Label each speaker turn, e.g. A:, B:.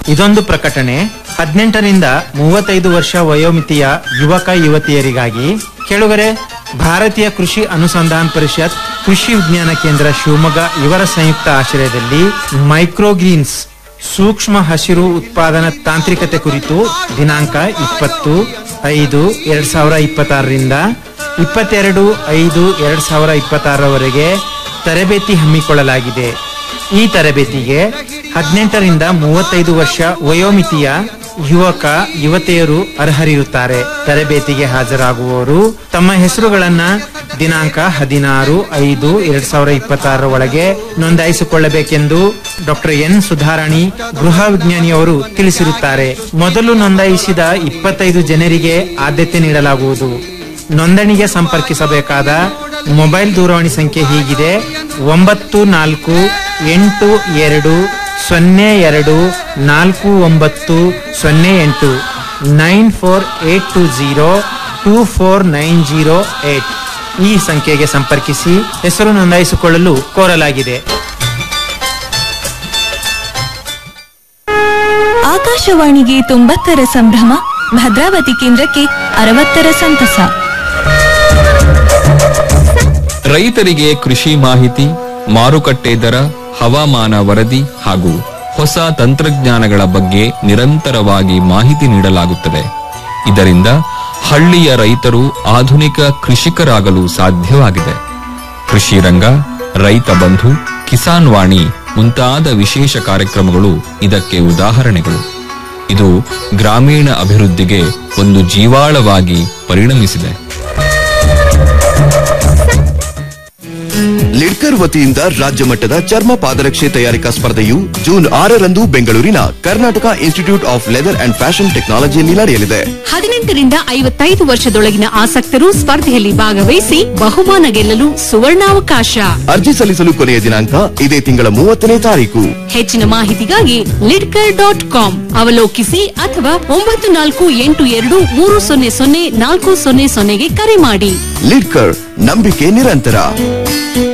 A: ಇದೊಂದು ಪ್ರಕಟಣೆ ಹದಿನೆಂಟರಿಂದ ಮೂವತ್ತೈದು ವರ್ಷ ವಯೋಮಿತಿಯ ಯುವಕ ಯುವತಿಯರಿಗಾಗಿ ಕೆಳಗರೆ ಭಾರತೀಯ ಕೃಷಿ ಅನುಸಂಧಾನ ಪರಿಷತ್ ಕೃಷಿ ವಿಜ್ಞಾನ ಕೇಂದ್ರ ಶಿವಮೊಗ್ಗ ಇವರ ಸಂಯುಕ್ತ ಆಶ್ರಯದಲ್ಲಿ ಮೈಕ್ರೋಗ್ರೀನ್ಸ್ ಸೂಕ್ಷ್ಮ ಹಸಿರು ಉತ್ಪಾದನಾ ತಾಂತ್ರಿಕತೆ ಕುರಿತು ದಿನಾಂಕ ಇಪ್ಪತ್ತು ಐದು ಎರಡ್ ಸಾವಿರ ಇಪ್ಪತ್ತಾರರಿಂದ ಇಪ್ಪತ್ತೆರಡು ಐದು ಎರಡ್ ಸಾವಿರ ಇಪ್ಪತ್ತಾರರವರೆಗೆ ತರಬೇತಿ ಹಮ್ಮಿಕೊಳ್ಳಲಾಗಿದೆ ಈ ತರಬೇತಿಗೆ ಹದಿನೆಂಟರಿಂದ ಮೂವತ್ತೈದು ವರ್ಷ ವಯೋಮಿತಿಯ ಯುವಕ ಯುವತಿಯರು ಅರ್ಹರಿರುತ್ತಾರೆ ತರಬೇತಿಗೆ ಹಾಜರಾಗುವವರು ತಮ್ಮ ಹೆಸರುಗಳನ್ನ ದಿನಾಂಕ ಹದಿನಾರು ಐದು ಎರಡ್ ಸಾವಿರ ಇಪ್ಪತ್ತಾರರ ಒಳಗೆ ನೋಂದಾಯಿಸಿಕೊಳ್ಳಬೇಕೆಂದು ಡಾಕ್ಟರ್ ಎನ್ ಸುಧಾರಾಣಿ ಗೃಹ ವಿಜ್ಞಾನಿಯವರು ತಿಳಿಸಿರುತ್ತಾರೆ ಮೊದಲು ನೋಂದಾಯಿಸಿದ ಇಪ್ಪತ್ತೈದು ಜನರಿಗೆ ಆದ್ಯತೆ ನೀಡಲಾಗುವುದು ನೋಂದಣಿಗೆ ಸಂಪರ್ಕಿಸಬೇಕಾದ ಮೊಬೈಲ್ ದೂರವಾಣಿ ಸಂಖ್ಯೆ ಹೀಗಿದೆ ಒಂಬತ್ತು ನಾಲ್ಕು ಎಂಟು ಎರಡು ಸೊನ್ನೆ ಎರಡು ನಾಲ್ಕು ಒಂಬತ್ತು ಸೊನ್ನೆ ಎಂಟು nine four eight two zero two four nine zero eight ಈ ಸಂಖ್ಯೆಗೆ ಸಂಪರ್ಕಿಸಿ ಹೆಸರು ನೋಂದಾಯಿಸಿಕೊಳ್ಳಲು ಕೋರಲಾಗಿದೆ
B: ಆಕಾಶವಾಣಿಗೆ ತೊಂಬತ್ತರ ಸಂಭ್ರಮ ಭದ್ರಾವತಿ ಕೇಂದ್ರಕ್ಕೆ ಅರವತ್ತರ ಸಂತಸ
C: ರೈತರಿಗೆ ಕೃಷಿ ಮಾಹಿತಿ ಮಾರುಕಟ್ಟೆ ದರ ಹವಾಮಾನ ವರದಿ ಹಾಗೂ ಹೊಸ ತಂತ್ರಜ್ಞಾನಗಳ ಬಗ್ಗೆ ನಿರಂತರವಾಗಿ ಮಾಹಿತಿ ನೀಡಲಾಗುತ್ತದೆ ಇದರಿಂದ ಹಳ್ಳಿಯ ರೈತರು ಆಧುನಿಕ ಕೃಷಿಕರಾಗಲು ಸಾಧ್ಯವಾಗಿದೆ ಕೃಷಿ ರಂಗ ರೈತ ಬಂಧು ಕಿಸಾನ್ ವಾಣಿ ಮುಂತಾದ ವಿಶೇಷ ಕಾರ್ಯಕ್ರಮಗಳು ಇದಕ್ಕೆ ಉದಾಹರಣೆಗಳು ಇದು ಗ್ರಾಮೀಣ ಅಭಿವೃದ್ಧಿಗೆ ಒಂದು ಜೀವಾಳವಾಗಿ ಪರಿಣಮಿಸಿದೆ
D: ಲಿಡ್ಕರ್ ವತಿಯಿಂದ ರಾಜ್ಯ ಮಟ್ಟದ ಚರ್ಮ ಪಾದರಕ್ಷೆ ತಯಾರಿಕಾ ಸ್ಪರ್ಧೆಯು ಜೂನ್ ಆರರಂದು ಬೆಂಗಳೂರಿನ Karnataka institute of leather and fashion ಟೆಕ್ನಾಲಜಿಯಲ್ಲಿ ನಡೆಯಲಿದೆ
E: ಹದಿನೆಂಟರಿಂದ ಐವತ್ತೈದು ವರ್ಷದೊಳಗಿನ ಆಸಕ್ತರು ಸ್ಪರ್ಧೆಯಲ್ಲಿ ಭಾಗವಹಿಸಿ ಬಹುಮಾನ ಗೆಲ್ಲಲು ಸುವರ್ಣಾವಕಾಶ
D: ಅರ್ಜಿ ಸಲ್ಲಿಸಲು ಕೊನೆಯ ದಿನಾಂಕ ಇದೇ ತಿಂಗಳ ಮೂವತ್ತನೇ ತಾರೀಕು
E: ಹೆಚ್ಚಿನ ಮಾಹಿತಿಗಾಗಿ ಲಿಡ್ಕರ್ ಡಾಟ್ ಕಾಮ್ ಅವಲೋಕಿಸಿ ಅಥವಾ ಒಂಬತ್ತು ನಾಲ್ಕು ಎಂಟು ಎರಡು ಮೂರು ಸೊನ್ನೆ ಸೊನ್ನೆ ನಾಲ್ಕು ಸೊನ್ನೆ ಸೊನ್ನೆಗೆ ಕರೆ ಮಾಡಿ
D: ಲಿಡ್ಕರ್ ನಂಬಿಕೆ ನಿರಂತರ